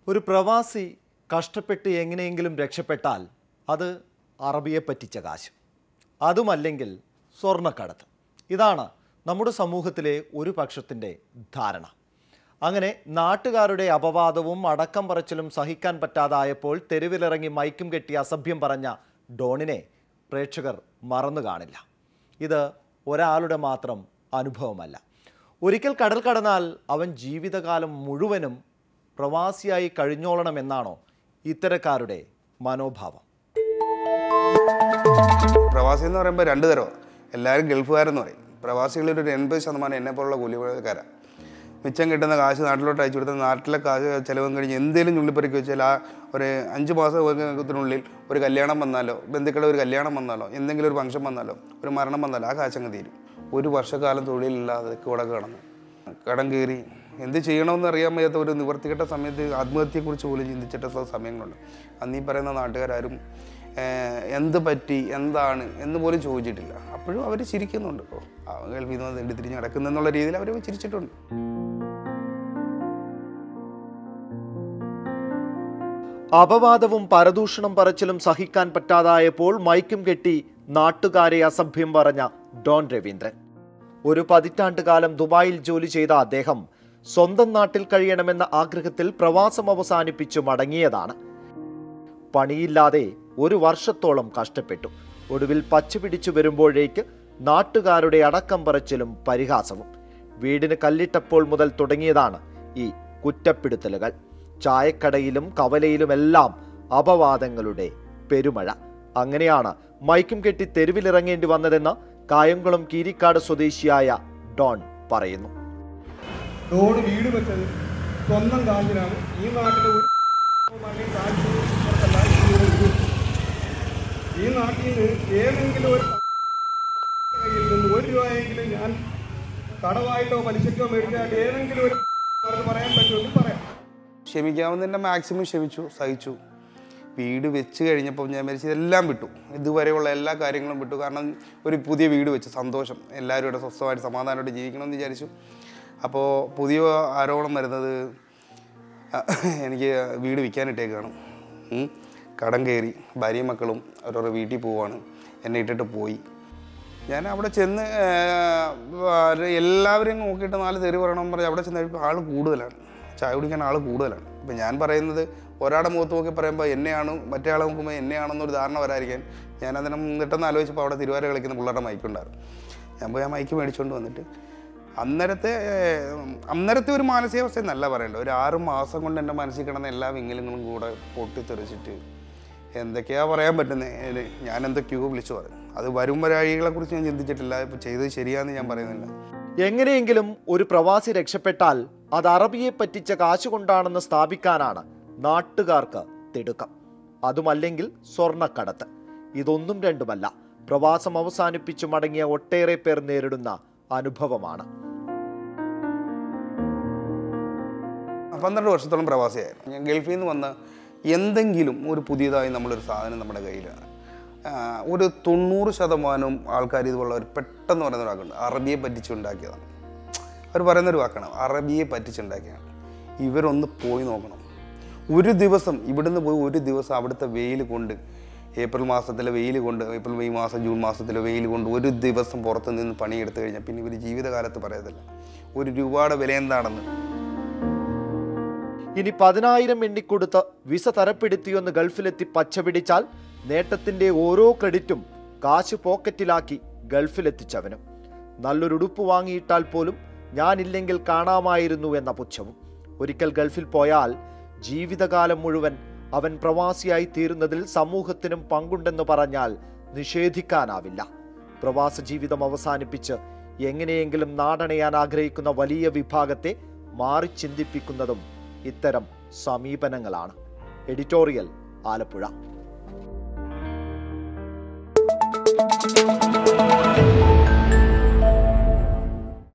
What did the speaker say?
ഒരു പ്രവാസി കഷ്ടപ്പെട്ട് എങ്ങനെയെങ്കിലും രക്ഷപ്പെട്ടാൽ അത് അറബിയെ പറ്റിച്ച കാശ് അതുമല്ലെങ്കിൽ സ്വർണ്ണക്കടത്ത് ഇതാണ് നമ്മുടെ സമൂഹത്തിലെ ഒരു പക്ഷത്തിൻ്റെ ധാരണ അങ്ങനെ നാട്ടുകാരുടെ അപവാദവും അടക്കം പറച്ചിലും സഹിക്കാൻ പറ്റാതായപ്പോൾ തെരുവിലിറങ്ങി മൈക്കും കെട്ടി അസഭ്യം പറഞ്ഞ ഡോണിനെ പ്രേക്ഷകർ മറന്നു കാണില്ല ഇത് ഒരാളുടെ മാത്രം അനുഭവമല്ല ഒരിക്കൽ കടൽ കടന്നാൽ അവൻ ജീവിതകാലം മുഴുവനും പ്രവാസിയായി കഴിഞ്ഞോളണമെന്നാണോ ഇത്തരക്കാരുടെ മനോഭാവം പ്രവാസി എന്ന് പറയുമ്പോൾ രണ്ട് തരമാണ് എല്ലാവരും ഗൾഫുകാരെന്ന് പറയും പ്രവാസികളിൽ ഒരു എൺപത് ശതമാനം എന്നെ പോലുള്ള കൂലിക്കാരാണ് മിച്ചം കിട്ടുന്ന കാശ് നാട്ടിലോട്ട് അയച്ചു കൊടുത്താൽ നാട്ടിലെ കാശ് ചിലവും കഴിഞ്ഞ് എന്തെങ്കിലും ചുള്ളിപ്പറിക്ക് വെച്ചാൽ ആ ഒരു അഞ്ച് മാസത്തിനുള്ളിൽ ഒരു കല്യാണം വന്നാലോ ബന്ധുക്കളുടെ ഒരു കല്യാണം വന്നാലോ എന്തെങ്കിലും ഒരു ഫംഗ്ഷൻ വന്നാലോ ഒരു മരണം വന്നാലോ ആ കാശങ്ങ് തീരും ഒരു വർഷക്കാലം തൊഴിലില്ലാതെ കൂടെ കിടന്നു കടം കയറി എന്ത് ചെയ്യണമെന്ന് അറിയാൻ വയ്യാത്ത ഒരു നിവർത്തികെട്ട സമയത്ത് ആത്മഹത്യയെക്കുറിച്ച് പോലും ചിന്തിച്ചിട്ടുള്ള സമയങ്ങളുണ്ട് അന്ന് ഈ പറയുന്ന നാട്ടുകാരും ഏഹ്, എന്ത് പറ്റി എന്താണ് എന്ന് പോലും ചോദിച്ചിട്ടില്ല അപ്പോഴും അവർ ചിരിക്കുന്നുണ്ട് ഇപ്പോൾ ഗൾഫിൽ നിന്ന് തെണ്ടി തിരിഞ്ഞ് നടക്കുന്നെന്നുള്ള രീതിയിൽ അവർ ചിരിച്ചിട്ടുണ്ട് അപവാദവും പരദൂഷണം പറച്ചിലും സഹിക്കാൻ പറ്റാതായപ്പോൾ മൈക്കും കെട്ടി നാട്ടുകാരെ അസഭ്യം പറഞ്ഞ ഡോൺ രവീന്ദ്രൻ ഒരു പതിറ്റാണ്ട് കാലം ദുബായിൽ ജോലി ചെയ്ത അദ്ദേഹം സ്വന്തം നാട്ടിൽ കഴിയണമെന്ന ആഗ്രഹത്തിൽ പ്രവാസം അവസാനിപ്പിച്ചു മടങ്ങിയതാണ് പണിയില്ലാതെ ഒരു വർഷത്തോളം കഷ്ടപ്പെട്ടു ഒടുവിൽ പച്ചപിടിച്ചു വരുമ്പോഴേക്ക് നാട്ടുകാരുടെ അടക്കം പറച്ചിലും പരിഹാസവും വീടിന് കല്ലിട്ടപ്പോൾ മുതൽ തുടങ്ങിയതാണ് ഈ കുറ്റപ്പെടുത്തലുകൾ ചായക്കടയിലും കവലയിലുമെല്ലാം അപവാദങ്ങളുടെ പെരുമഴ അങ്ങനെയാണ് മൈക്കും കെട്ടി തെരുവിലിറങ്ങേണ്ടി വന്നതെന്ന് കായംകുളം കീരിക്കാട് സ്വദേശിയായ ഡോൺ പറയുന്നു റോഡ് വീട് വെച്ചത് സ്വന്തം കാശിനാണ് ഈ നാട്ടിലെ ഒരു അല്ലെങ്കിൽ കാശ് പുറത്തല്ല ഈ ഒരു വീട്. ഈ നാട്ടിൽ നിന്ന് ഏതെങ്കിലും ഒരു കയ്യിൽ നിന്ന് ഒരു രൂപയെങ്കിലും ഞാൻ കടവായിട്ടോ പലിശക്കോ മേടിച്ചായിട്ട് ഏതെങ്കിലും ഒരു അവർക്ക് പറയാൻ പറ്റുമെങ്കിൽ പറയാം ക്ഷമിക്കാവുന്നതിൻ്റെ മാക്സിമം ക്ഷമിച്ചു സഹിച്ചു വീട് വെച്ച് കഴിഞ്ഞപ്പോൾ ഞാൻ വിചാരിച്ചു ഇതെല്ലാം വിട്ടു ഇതുവരെയുള്ള എല്ലാ കാര്യങ്ങളും വിട്ടു കാരണം ഒരു പുതിയ വീട് വെച്ച് സന്തോഷം എല്ലാവരും ഇവിടെ സ്വസ്ഥമായിട്ട് സമാധാനമായിട്ട് ജീവിക്കണമെന്ന് വിചാരിച്ചു അപ്പോൾ പുതിയ ആരോപണം വരുന്നത് എനിക്ക് വീട് വിൽക്കാനിട്ടേക്കാണ് ഉം. കടം കയറി ഭാര്യയും മക്കളും അവരവരുടെ വീട്ടിൽ പോവാണ് എന്നെ ഇട്ടിട്ട് പോയി ഞാൻ അവിടെ ചെന്ന് ആഹ്, എല്ലാവരെയും നോക്കിയിട്ട് നാല് തെറി പറയണം പറഞ്ഞ് അവിടെ ചെന്ന് കഴിയുമ്പോൾ ആൾ കൂടുതലാണ് ചായ കുടിക്കാൻ ആൾ കൂടുതലാണ് ഇപ്പം ഞാൻ പറയുന്നത് ഒരാളുടെ മുഖത്ത് നോക്കി പറയുമ്പോൾ എന്നെയാണ് മറ്റേ ആളെ നോക്കുമ്പോൾ എന്നെയാണെന്നൊരു ധാരണ വരാതിരിക്കാൻ ഞാൻ അതിനെ നിട്ടെന്ന് ആലോചിച്ചപ്പോൾ അവിടെ തിരുവാര കളിക്കുന്ന പിള്ളേരുടെ മൈക്കുണ്ടായിരുന്നു ഞാൻ പോയി ആ മൈക്ക് മേടിച്ചുകൊണ്ട് വന്നിട്ട് അന്നേരത്തെ ഏഹ്, അന്നേരത്തെ ഒരു മാനസികാവസ്ഥ എന്നല്ല പറയേണ്ടത് ഒരു ആറ് മാസം കൊണ്ട് എൻ്റെ മനസ്സിൽ കിടന്ന എല്ലാ വിങ്ങലുകളും കൂടെ പൊട്ടിത്തെറിച്ചിട്ട് എന്തൊക്കെയാ പറയാൻ പറ്റുന്നത് ഞാൻ എന്തൊക്കെയോ വിളിച്ചു പറഞ്ഞു അത് വരും വരാഴികളെ കുറിച്ച് ഞാൻ ചിന്തിച്ചിട്ടില്ല ഇപ്പം ചെയ്തത് ശരിയാന്ന് ഞാൻ പറയുന്നില്ല എങ്ങനെയെങ്കിലും ഒരു പ്രവാസി രക്ഷപ്പെട്ടാൽ അത് അറബിയെ പറ്റിച്ച കാശുകൊണ്ടാണെന്ന് സ്ഥാപിക്കാനാണ് നാട്ടുകാർക്ക് തിടുക്കം അതുമല്ലെങ്കിൽ സ്വർണ്ണക്കടത്ത് ഇതൊന്നും രണ്ടുമല്ല പ്രവാസം അവസാനിപ്പിച്ചു മടങ്ങിയ ഒട്ടേറെ പേർ നേരിടുന്ന അനുഭവമാണ് പന്ത്രണ്ട് വർഷത്തോളം പ്രവാസിയായിരുന്നു ഞാൻ ഗൾഫിൽ നിന്ന് വന്ന എന്തെങ്കിലും ഒരു പുതിയതായി നമ്മളൊരു സാധനം നമ്മുടെ കയ്യിലാണ് ആഹ് ഒരു തൊണ്ണൂറ് ശതമാനവും ആൾക്കാർ ഇതുള്ളവർ പെട്ടെന്ന് പറയുന്ന ഒരു വാക്കുണ്ട് അറബിയെ പറ്റിച്ചുണ്ടാക്കിയതാണ് അവർ പറയുന്നൊരു വാക്കാണ് അറബിയെ പറ്റിച്ചുണ്ടാക്കിയതാണ് ഇവരൊന്ന് പോയി നോക്കണം ഒരു ദിവസം ഇവിടുന്ന് പോയി ഒരു ദിവസം അവിടുത്തെ വെയിൽ കൊണ്ട് ഏപ്രിൽ മാസത്തിലെ വെയിൽ കൊണ്ട് ഏപ്രിൽ മെയ് മാസം ജൂൺ മാസത്തിലെ വെയിൽ കൊണ്ട് ഒരു ദിവസം പുറത്ത് നിന്ന് പണിയെടുത്തു കഴിഞ്ഞാൽ പിന്നെ ഇവർ ജീവിതകാലത്ത് പറയത്തില്ല ഒരു രൂപയുടെ വില എന്താണെന്ന് ഇനി പതിനായിരം എണ്ണിക്കൊടുത്ത് വിസ തരപ്പെടുത്തിയൊന്ന് ഗൾഫിലെത്തി പച്ചപിടിച്ചാൽ നേട്ടത്തിന്റെ ഓരോ ക്രെഡിറ്റും കാശ് പോക്കറ്റിലാക്കി ഗൾഫിലെത്തിച്ചവനും നല്ലൊരു ഉടുപ്പ് വാങ്ങിയിട്ടാൽ പോലും ഞാനില്ലെങ്കിൽ കാണാമായിരുന്നു എന്ന പുച്ഛവും ഒരിക്കൽ ഗൾഫിൽ പോയാൽ ജീവിതകാലം മുഴുവൻ അവൻ പ്രവാസിയായി തീരുന്നതിൽ സമൂഹത്തിനും പങ്കുണ്ടെന്ന് പറഞ്ഞാൽ നിഷേധിക്കാനാവില്ല പ്രവാസ ജീവിതം അവസാനിപ്പിച്ച് എങ്ങനെയെങ്കിലും നാടണയാൻ ആഗ്രഹിക്കുന്ന വലിയ വിഭാഗത്തെ മാറി ചിന്തിപ്പിക്കുന്നതും ഇത്തരം സമീപനങ്ങളാണ് എഡിറ്റോറിയൽ ആലപ്പുഴ